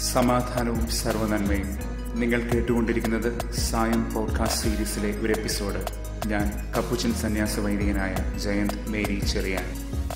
സമാധാനവും സർവനന്മയും നിങ്ങൾ കേട്ടുകൊണ്ടിരിക്കുന്നത് സായം പോഡ്കാസ്റ്റ് സീരീസിലെ ഒരു എപ്പിസോഡ് ഞാൻ കപ്പുച്ചൻ സന്യാസ വൈദികനായ ജയന്ത് മേരി ചെറിയാൻ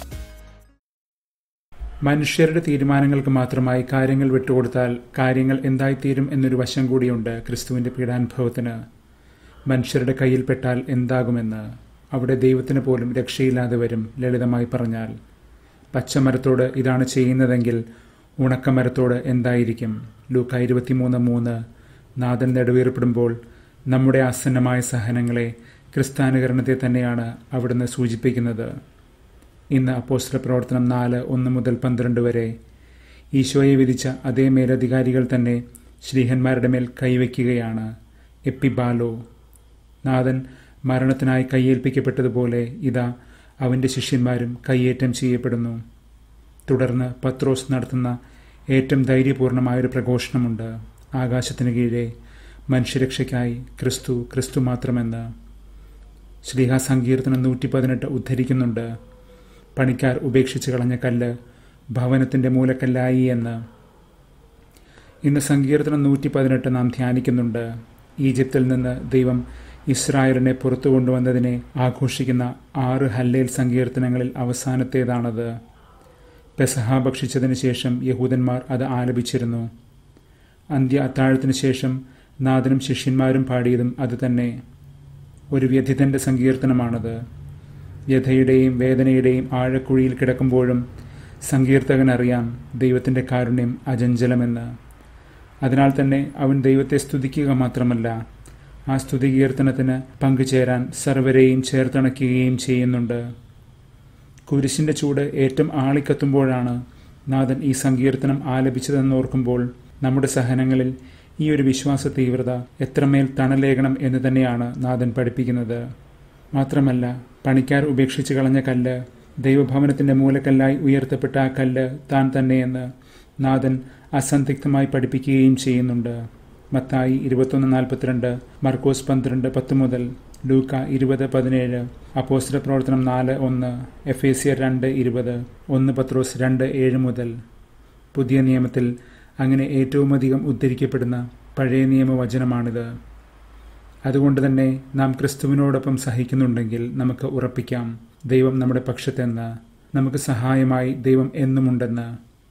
മനുഷ്യരുടെ തീരുമാനങ്ങൾക്ക് മാത്രമായി കാര്യങ്ങൾ വിട്ടുകൊടുത്താൽ കാര്യങ്ങൾ എന്തായിത്തീരും എന്നൊരു വശം കൂടിയുണ്ട് ക്രിസ്തുവിന്റെ പീഡാനുഭവത്തിന് മനുഷ്യരുടെ കയ്യിൽപ്പെട്ടാൽ എന്താകുമെന്ന് അവിടെ ദൈവത്തിന് പോലും രക്ഷയില്ലാതെ വരും ലളിതമായി പറഞ്ഞാൽ പച്ചമരത്തോട് ഇതാണ് ചെയ്യുന്നതെങ്കിൽ ഉണക്കമരത്തോട് എന്തായിരിക്കും ലൂക്ക ഇരുപത്തിമൂന്ന് മൂന്ന് നാഥൻ നെടുവേർപ്പെടുമ്പോൾ നമ്മുടെ ആസന്നമായ സഹനങ്ങളെ ക്രിസ്താനുകരണത്തെ തന്നെയാണ് അവിടുന്ന് സൂചിപ്പിക്കുന്നത് ഇന്ന് അപ്പോസ്റ്റല പ്രവർത്തനം നാല് ഒന്ന് മുതൽ പന്ത്രണ്ട് വരെ ഈശോയെ വിധിച്ച അതേ മേലധികാരികൾ തന്നെ ശ്രീഹന്മാരുടെ മേൽ കൈവയ്ക്കുകയാണ് എപ്പിബാലോ നാഥൻ മരണത്തിനായി കൈയേൽപ്പിക്കപ്പെട്ടതുപോലെ ഇതാ അവൻ്റെ ശിഷ്യന്മാരും കൈയേറ്റം ചെയ്യപ്പെടുന്നു തുടർന്ന് പത്രോസ് നടത്തുന്ന ഏറ്റവും ധൈര്യപൂർണമായൊരു പ്രഘോഷണമുണ്ട് ആകാശത്തിന് കീഴെ മനുഷ്യരക്ഷയ്ക്കായി ക്രിസ്തു ക്രിസ്തു മാത്രമെന്ന് ശ്രീഹാ സങ്കീർത്തനം നൂറ്റി പതിനെട്ട് ഉദ്ധരിക്കുന്നുണ്ട് പണിക്കാർ ഉപേക്ഷിച്ച് കളഞ്ഞ കല്ല് ഭവനത്തിൻ്റെ മൂലക്കല്ലായി എന്ന് ഇന്ന് സങ്കീർത്തനം നൂറ്റി പതിനെട്ട് നാം ധ്യാനിക്കുന്നുണ്ട് ഈജിപ്തിൽ നിന്ന് ദൈവം ഇസ്രായേലിനെ പുറത്തു കൊണ്ടുവന്നതിനെ ആഘോഷിക്കുന്ന ആറ് ഹല്ലേൽ സങ്കീർത്തനങ്ങളിൽ അവസാനത്തേതാണത് പെസഹ ഭക്ഷിച്ചതിന് ശേഷം യഹൂദന്മാർ അത് ആലപിച്ചിരുന്നു അന്ത്യ അത്താഴത്തിനു ശേഷം നാഥനും ശിഷ്യന്മാരും പാടിയതും അതുതന്നെ ഒരു വ്യഥിതന്റെ സങ്കീർത്തനമാണത് വ്യഥയുടെയും വേദനയുടെയും ആഴക്കുഴിയിൽ കിടക്കുമ്പോഴും സങ്കീർത്തകൻ അറിയാം ദൈവത്തിൻ്റെ കാരുണ്യം അജഞ്ചലമെന്ന് അതിനാൽ തന്നെ അവൻ ദൈവത്തെ സ്തുതിക്കുക മാത്രമല്ല ആ സ്തുതി കീർത്തനത്തിന് പങ്കുചേരാൻ സർവരെയും ചേർത്തണയ്ക്കുകയും ചെയ്യുന്നുണ്ട് കുരിശിന്റെ ചൂട് ഏറ്റവും ആളിക്കത്തുമ്പോഴാണ് നാഥൻ ഈ സങ്കീർത്തനം ആലപിച്ചതെന്നോർക്കുമ്പോൾ നമ്മുടെ സഹനങ്ങളിൽ ഈ ഒരു വിശ്വാസ തീവ്രത എത്രമേൽ തണലേകണം എന്ന് തന്നെയാണ് നാഥൻ പഠിപ്പിക്കുന്നത് മാത്രമല്ല പണിക്കാർ ഉപേക്ഷിച്ച് കളഞ്ഞ കല്ല് ദൈവഭവനത്തിന്റെ മൂലക്കല്ലായി ഉയർത്തപ്പെട്ട ആ കല്ല് താൻ തന്നെയെന്ന് നാഥൻ അസന്ദിഗ്ധമായി പഠിപ്പിക്കുകയും ചെയ്യുന്നുണ്ട് മത്തായി ഇരുപത്തൊന്ന് നാൽപ്പത്തിരണ്ട് മർക്കോസ് പന്ത്രണ്ട് പത്ത് മുതൽ ലൂക്ക ഇരുപത് പതിനേഴ് അപ്പോസ്റ്റല പ്രവർത്തനം നാല് ഒന്ന് എഫ് എ സിയർ രണ്ട് ഇരുപത് ഒന്ന് പത്രോസ് രണ്ട് ഏഴ് മുതൽ പുതിയ നിയമത്തിൽ അങ്ങനെ ഏറ്റവുമധികം ഉദ്ധരിക്കപ്പെടുന്ന പഴയ നിയമവചനമാണിത് അതുകൊണ്ട് തന്നെ നാം ക്രിസ്തുവിനോടൊപ്പം സഹിക്കുന്നുണ്ടെങ്കിൽ നമുക്ക് ഉറപ്പിക്കാം ദൈവം നമ്മുടെ പക്ഷത്തെന്ന് നമുക്ക് സഹായമായി ദൈവം എന്നുമുണ്ടെന്ന്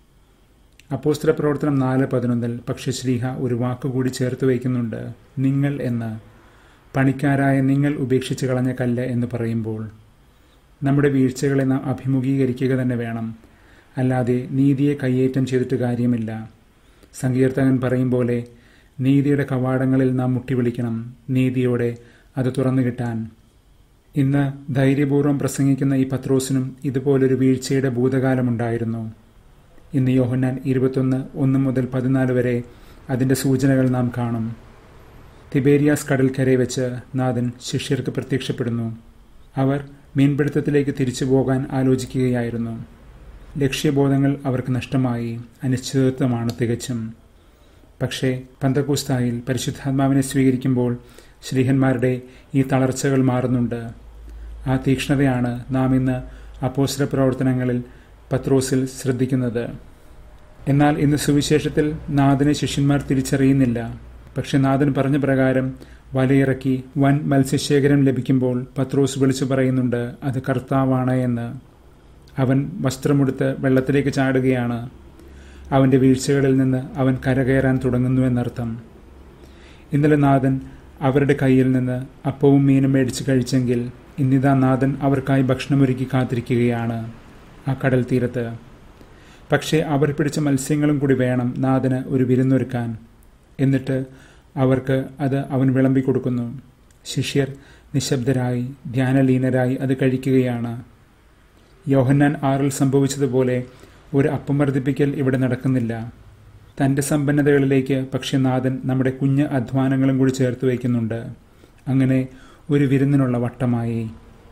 അപ്പോസ്തല പ്രവർത്തനം നാല് പതിനൊന്നിൽ പക്ഷെ ശ്രീഹ ഒരു വാക്കുകൂടി ചേർത്ത് വയ്ക്കുന്നുണ്ട് നിങ്ങൾ എന്ന് പണിക്കാരായ നിങ്ങൾ ഉപേക്ഷിച്ച് കളഞ്ഞ കല്ല് എന്ന് പറയുമ്പോൾ നമ്മുടെ വീഴ്ചകളെ നാം അഭിമുഖീകരിക്കുക തന്നെ വേണം അല്ലാതെ നീതിയെ കയ്യേറ്റം ചെയ്തിട്ട് കാര്യമില്ല സങ്കീർത്തകൻ പറയും പോലെ നീതിയുടെ കവാടങ്ങളിൽ നാം മുട്ടിവിളിക്കണം നീതിയോടെ അത് തുറന്നു കിട്ടാൻ ഇന്ന് ധൈര്യപൂർവ്വം പ്രസംഗിക്കുന്ന ഈ പത്രോസിനും ഇതുപോലൊരു വീഴ്ചയുടെ ഭൂതകാലമുണ്ടായിരുന്നു ഇന്ന് യോഹന്നാൻ ഇരുപത്തൊന്ന് ഒന്ന് മുതൽ പതിനാല് വരെ അതിൻ്റെ സൂചനകൾ നാം കാണും തിബേരിയാസ് കടൽക്കരെ വെച്ച് നാഥൻ ശിഷ്യർക്ക് പ്രത്യക്ഷപ്പെടുന്നു അവർ മീൻപിടുത്തത്തിലേക്ക് തിരിച്ചു പോകാൻ ആലോചിക്കുകയായിരുന്നു ലക്ഷ്യബോധങ്ങൾ അവർക്ക് നഷ്ടമായി അനിശ്ചിതത്വമാണ് തികച്ചും പക്ഷേ പന്തക്കൂസ്തായിൽ പരിശുദ്ധാത്മാവിനെ സ്വീകരിക്കുമ്പോൾ ശ്രീഹന്മാരുടെ ഈ തളർച്ചകൾ മാറുന്നുണ്ട് ആ തീക്ഷ്ണതയാണ് നാം ഇന്ന് അപ്പോസ്റ്റല പ്രവർത്തനങ്ങളിൽ പത്രോസിൽ ശ്രദ്ധിക്കുന്നത് എന്നാൽ ഇന്ന് സുവിശേഷത്തിൽ നാഥനെ ശിഷ്യന്മാർ തിരിച്ചറിയുന്നില്ല പക്ഷെ നാഥൻ പറഞ്ഞ പ്രകാരം വലയിറക്കി വൻ മത്സ്യശേഖരം ലഭിക്കുമ്പോൾ പത്രോസ് വിളിച്ചു പറയുന്നുണ്ട് അത് കർത്താവാണ് എന്ന് അവൻ വസ്ത്രമെടുത്ത് വെള്ളത്തിലേക്ക് ചാടുകയാണ് അവൻ്റെ വീഴ്ചകളിൽ നിന്ന് അവൻ കരകയറാൻ തുടങ്ങുന്നു എന്നർത്ഥം ഇന്നലെ നാഥൻ അവരുടെ കയ്യിൽ നിന്ന് അപ്പവും മീനും മേടിച്ച് കഴിച്ചെങ്കിൽ ഇന്നിതാ നാഥൻ അവർക്കായി ഭക്ഷണമൊരുക്കി കാത്തിരിക്കുകയാണ് ആ കടൽ തീരത്ത് പക്ഷേ അവർ പിടിച്ച മത്സ്യങ്ങളും കൂടി വേണം നാഥന് ഒരു വിരുന്നൊരുക്കാൻ എന്നിട്ട് അവർക്ക് അത് അവൻ വിളമ്പിക്കൊടുക്കുന്നു ശിഷ്യർ നിശബ്ദരായി ധ്യാനലീനരായി അത് കഴിക്കുകയാണ് യോഹന്നാൻ ആറിൽ സംഭവിച്ചതുപോലെ ഒരു അപ്പമർദ്ദിപ്പിക്കൽ ഇവിടെ നടക്കുന്നില്ല തൻ്റെ സമ്പന്നതകളിലേക്ക് പക്ഷെ നാഥൻ നമ്മുടെ കുഞ്ഞ് അധ്വാനങ്ങളും കൂടി ചേർത്ത് വയ്ക്കുന്നുണ്ട് അങ്ങനെ ഒരു വിരുന്നിനുള്ള വട്ടമായി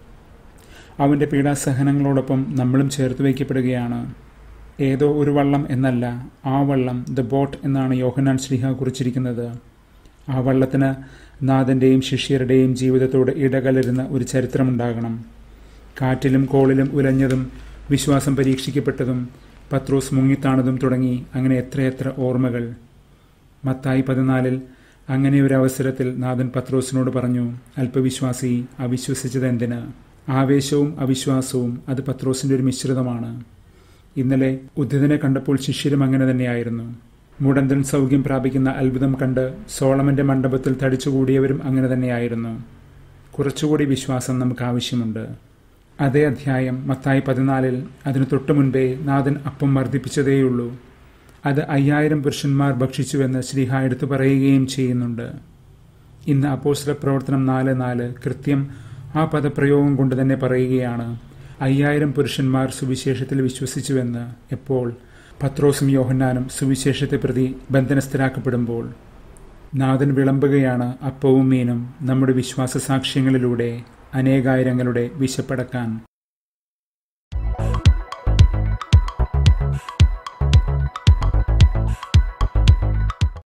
അവൻ്റെ പീഡാസഹനങ്ങളോടൊപ്പം നമ്മളും ചേർത്ത് വയ്ക്കപ്പെടുകയാണ് ഏതോ ഒരു വള്ളം എന്നല്ല ആ വള്ളം ദ ബോട്ട് എന്നാണ് യോഹനാൻ ശ്രീഹ കുറിച്ചിരിക്കുന്നത് ആ വള്ളത്തിന് നാഥൻ്റെയും ശിഷ്യരുടെയും ജീവിതത്തോട് ഇടകലരുന്ന ഒരു ചരിത്രമുണ്ടാകണം കാറ്റിലും കോളിലും ഉലഞ്ഞതും വിശ്വാസം പരീക്ഷിക്കപ്പെട്ടതും പത്രോസ് മുങ്ങിത്താണതും തുടങ്ങി അങ്ങനെ എത്രയെത്ര ഓർമ്മകൾ മത്തായി പതിനാലിൽ അങ്ങനെ ഒരു അവസരത്തിൽ നാഥൻ പത്രോസിനോട് പറഞ്ഞു അല്പവിശ്വാസി അവിശ്വസിച്ചത് എന്തിന് ആവേശവും അവിശ്വാസവും അത് പത്രോസിന്റെ ഒരു മിശ്രിതമാണ് ഇന്നലെ ഉദ്ധിതനെ കണ്ടപ്പോൾ ശിഷ്യരും അങ്ങനെ തന്നെയായിരുന്നു മുടന്തൻ സൗഖ്യം പ്രാപിക്കുന്ന അത്ഭുതം കണ്ട് സോളമന്റെ മണ്ഡപത്തിൽ തടിച്ചുകൂടിയവരും അങ്ങനെ തന്നെയായിരുന്നു കുറച്ചുകൂടി വിശ്വാസം നമുക്ക് ആവശ്യമുണ്ട് അതേ അധ്യായം മത്തായി പതിനാലിൽ അതിനു തൊട്ടു മുൻപേ നാഥൻ അപ്പം വർദ്ധിപ്പിച്ചതേയുള്ളൂ അത് അയ്യായിരം പുരുഷന്മാർ ഭക്ഷിച്ചുവെന്ന് ശ്രീഹ എടുത്തു പറയുകയും ചെയ്യുന്നുണ്ട് ഇന്ന് അപ്പോസ്ല പ്രവർത്തനം നാല് നാല് കൃത്യം ആ പദപ്രയോഗം കൊണ്ട് തന്നെ പറയുകയാണ് അയ്യായിരം പുരുഷന്മാർ സുവിശേഷത്തിൽ വിശ്വസിച്ചുവെന്ന് എപ്പോൾ പത്രോസും യോഹന്നാനും സുവിശേഷത്തെ പ്രതി ബന്ധനസ്ഥരാക്കപ്പെടുമ്പോൾ നാഥൻ വിളമ്പുകയാണ് അപ്പവും മീനും നമ്മുടെ വിശ്വാസ സാക്ഷ്യങ്ങളിലൂടെ അനേകായിരങ്ങളുടെ വിശപ്പടക്കാൻ